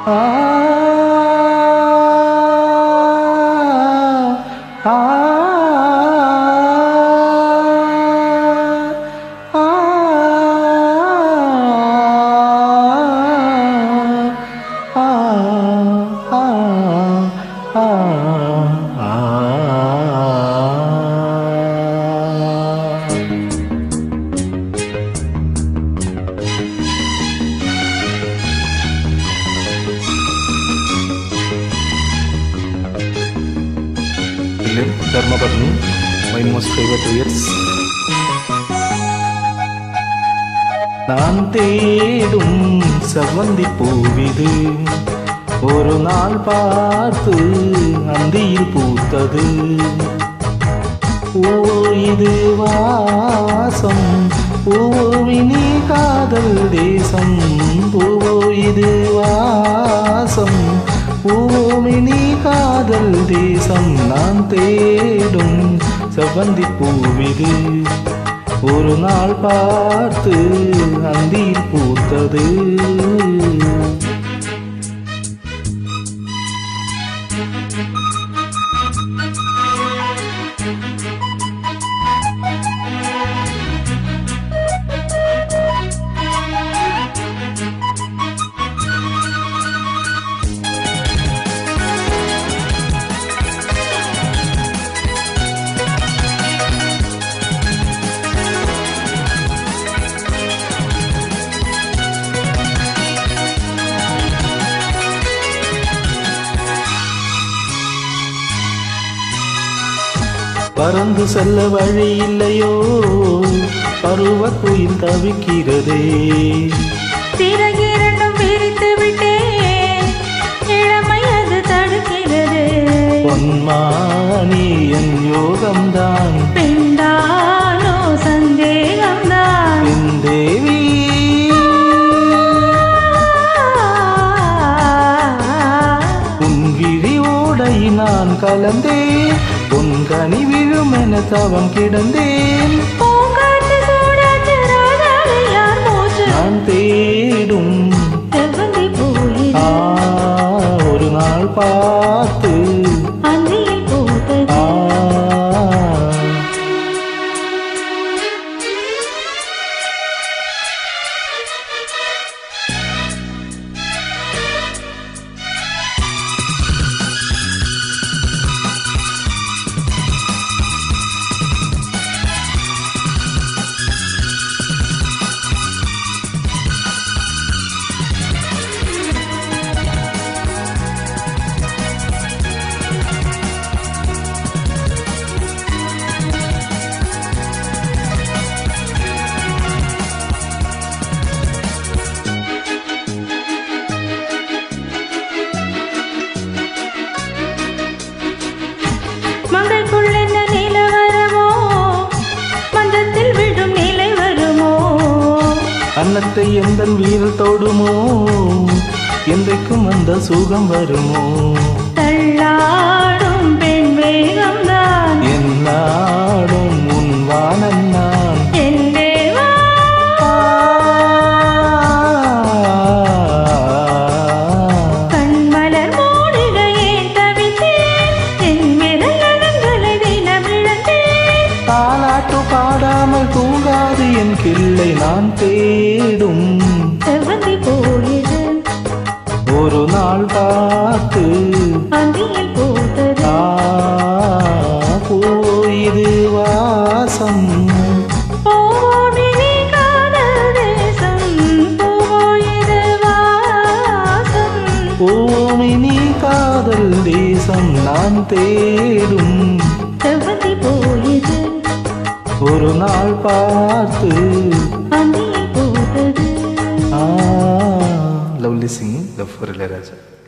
Ah ah ah ah ah ah Dylan Dharmapatni, my most favorite words. நான் தேடும் செவ்வந்தி பூவிது ஒரு நாள் பார்த்து அந்தியில் பூத்தது பூவோ இது வாசம் பூவினி காதல் தேசம் பூவோ இது வாசம் பூமினி காதல் தேசம் நான் தேடும் செவ்வந்தி பூவிது ஒரு நாள் பார்த்து அந்தியில் பூத்தது பறந்து செல்ல வழி இல்லையோ பருவ குயில் தவிக்கிறதே சிறகிரண்டும் விரித்து விட்டேன் இளமை அது தடுக்கிறது பொன்மானி என் யோகம்தான் பெண்டானோ சந்தேகம்தான் என் தேவி உன் விழி ஓடை நான் கலந்தேன் உன் கனி விழும் என தவம் கிடந்தேன் பூங்காற்று சூடாற்று ராஜாவை யார் மூச்சு நான் தேடும் செவ்வந்தி போயிரு ஆ ஒரு நாள் பார்த்து அந்தியில் பூத்தது ஆ மங்கைக்குள் என்ன நிலை வருமோ மந்தத்தில் விடும் நிலை வருமோ அன்னத்தை எந்த வீரல் தொடுமோ என்றைக்கும் அந்த சுகம் வருமோ தள்ளாடும் பெண் வேகம்தான் என்னாடும் உன் வானம் நான் என் தேவா கண்மலர் மூடிகையே தவித்தேன் என் விரல் நகங்களை தினம் இழந்தேன் தாலாட்டு பாடாமல் தூங்காது என் கிள்ளை நான் தேடும் செவ்வந்தி போயிது ஒரு நாள் பார்த்து அந்தியில் போத்தது ஆ போயிது வாசம் போவோமினி காதல் தேசம் போயிது வாசம் பூமினி காதல் தேசம் நான் தேடும் செவ்வந்தி போயிது ஒரு நாள் பார்த்து அந்தியில் போத்தது ஆ lovely sing love for Ilaiyaraaja